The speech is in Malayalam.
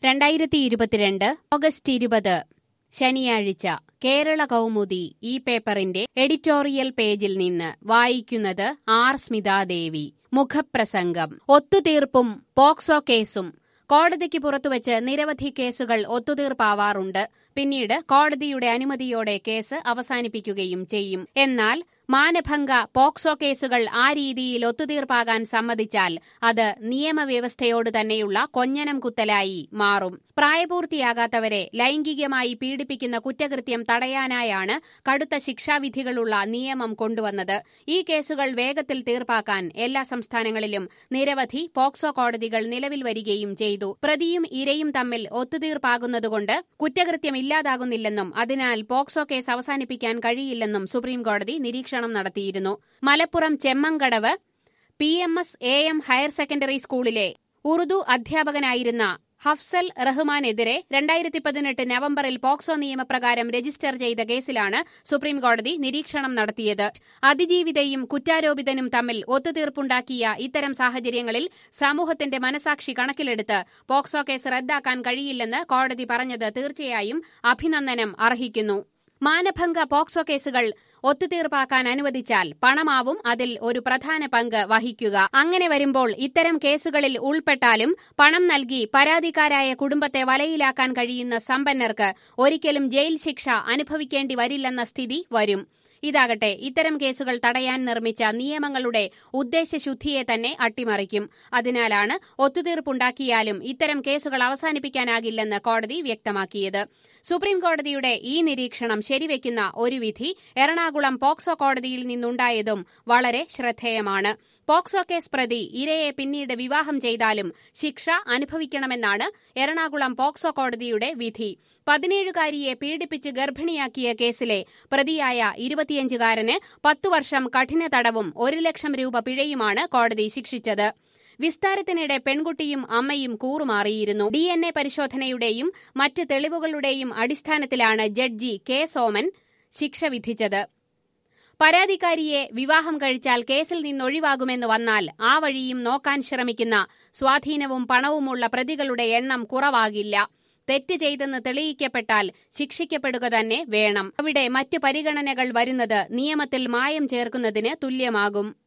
രണ്ടായിരത്തി ഇരുപത്തിരണ്ട് ഓഗസ്റ്റ് ഇരുപത് ശനിയാഴ്ച കേരള കൗമുദി ഈ പേപ്പറിന്റെ എഡിറ്റോറിയൽ പേജിൽ നിന്ന് വായിക്കുന്നത് ആർ സ്മിതാദേവി മുഖപ്രസംഗം ഒത്തുതീർപ്പും പോക്സോ കേസും കോടതിക്ക് പുറത്തുവച്ച് നിരവധി കേസുകൾ ഒത്തുതീർപ്പാവാറുണ്ട് പിന്നീട് കോടതിയുടെ അനുമതിയോടെ കേസ് അവസാനിപ്പിക്കുകയും ചെയ്യും എന്നാൽ മാനഭംഗ പോക്സോ കേസുകൾ ആ രീതിയിൽ ഒത്തുതീർപ്പാകാൻ സമ്മതിച്ചാൽ അത് നിയമവ്യവസ്ഥയോട് തന്നെയുള്ള കൊഞ്ഞനം കുത്തലായി മാറും പ്രായപൂർത്തിയാകാത്തവരെ ലൈംഗികമായി പീഡിപ്പിക്കുന്ന കുറ്റകൃത്യം തടയാനായാണ് കടുത്ത ശിക്ഷാവിധികളുള്ള നിയമം കൊണ്ടുവന്നത് ഈ കേസുകൾ വേഗത്തിൽ തീർപ്പാക്കാൻ എല്ലാ സംസ്ഥാനങ്ങളിലും നിരവധി പോക്സോ കോടതികൾ നിലവിൽ വരികയും ചെയ്തു പ്രതിയും ഇരയും തമ്മിൽ ഒത്തുതീർപ്പാകുന്നതുകൊണ്ട് കുറ്റകൃത്യം ഇല്ലാതാകുന്നില്ലെന്നും അതിനാൽ പോക്സോ കേസ് അവസാനിപ്പിക്കാൻ കഴിയില്ലെന്നും സുപ്രീംകോടതി നിരീക്ഷണം നടത്തിയിരുന്നു Malappuram Chemmankadavu P M S A M higher secondary സ്കൂളിലെ ഉറുദു അധ്യാപകനായിരുന്ന ഹഫ്സൽ റഹ്മാനെതിരെ രണ്ടായിരത്തി പതിനെട്ട് നവംബറിൽ പോക്സോ നിയമപ്രകാരം രജിസ്റ്റർ ചെയ്ത കേസിലാണ് സുപ്രീംകോടതി നിരീക്ഷണം നടത്തിയത് അതിജീവിതയും കുറ്റാരോപിതനും തമ്മിൽ ഒത്തുതീർപ്പുണ്ടാക്കിയ ഇത്തരം സാഹചര്യങ്ങളിൽ സമൂഹത്തിന്റെ മനസാക്ഷി കണക്കിലെടുത്ത് പോക്സോ കേസ് റദ്ദാക്കാൻ കഴിയില്ലെന്ന് കോടതി പറഞ്ഞത് തീർച്ചയായും അഭിനന്ദനം അർഹിക്കുന്നു മാനഭംഗ പോക്സോ കേസുകൾ ഒത്തുതീർപ്പാക്കാൻ അനുവദിച്ചാൽ പണമാവും അതിൽ ഒരു പ്രധാന പങ്ക് വഹിക്കുക അങ്ങനെ വരുമ്പോൾ ഇത്തരം കേസുകളിൽ ഉൾപ്പെട്ടാലും പണം നൽകി പരാതിക്കാരായ കുടുംബത്തെ വലയിലാക്കാൻ കഴിയുന്ന സമ്പന്നർക്ക് ഒരിക്കലും ജയിൽ ശിക്ഷ അനുഭവിക്കേണ്ടി വരില്ലെന്ന സ്ഥിതി വരും ഇതാകട്ടെ ഇത്തരം കേസുകൾ തടയാൻ നിർമ്മിച്ച നിയമങ്ങളുടെ ഉദ്ദേശശുദ്ധിയെ തന്നെ അട്ടിമറിക്കും അതിനാലാണ് ഒത്തുതീർപ്പുണ്ടാക്കിയാലും ഇത്തരം കേസുകൾ അവസാനിപ്പിക്കാനാകില്ലെന്ന് കോടതി വ്യക്തമാക്കിയത് സുപ്രീം കോടതിയുടെ ഈ നിരീക്ഷണം ശരിവെക്കുന്ന ഒരു വിധി എറണാകുളം പോക്സോ കോടതിയിൽ നിന്നുണ്ടായതും വളരെ ശ്രദ്ധേയമാണ് പോക്സോ കേസ് പ്രതി ഇരയെ പിന്നീട് വിവാഹം ചെയ്താലും ശിക്ഷ അനുഭവിക്കണമെന്നാണ് എറണാകുളം പോക്സോ കോടതിയുടെ വിധി പതിനേഴുകാരിയെ പീഡിപ്പിച്ച് ഗർഭിണിയാക്കിയ കേസിലെ പ്രതിയായ ഇരുപത്തിയഞ്ചുകാരന് പത്തു വർഷം കഠിന തടവും ഒരു ലക്ഷം രൂപ പിഴയുമാണ് കോടതി ശിക്ഷിച്ചത് വിസ്താരത്തിനിടെ പെൺകുട്ടിയും അമ്മയും കൂറുമാറിയിരുന്നു ഡി എൻ എ പരിശോധനയുടെയും മറ്റ് തെളിവുകളുടെയും അടിസ്ഥാനത്തിലാണ് ജഡ്ജി കെ സോമൻ ശിക്ഷ വിധിച്ചത് പരാതിക്കാരിയെ വിവാഹം കഴിച്ചാൽ കേസിൽ നിന്നൊഴിവാകുമെന്ന് വന്നാൽ ആ വഴിയും നോക്കാൻ ശ്രമിക്കുന്ന സ്വാധീനവും പണവുമുള്ള പ്രതികളുടെ എണ്ണം കുറവാകില്ല തെറ്റ് ചെയ്തെന്ന് തെളിയിക്കപ്പെട്ടാൽ ശിക്ഷിക്കപ്പെടുക തന്നെ വേണം അവിടെ മറ്റു പരിഗണനകൾ വരുന്നത് നിയമത്തിൽ മായം ചേർക്കുന്നതിന് തുല്യമാകും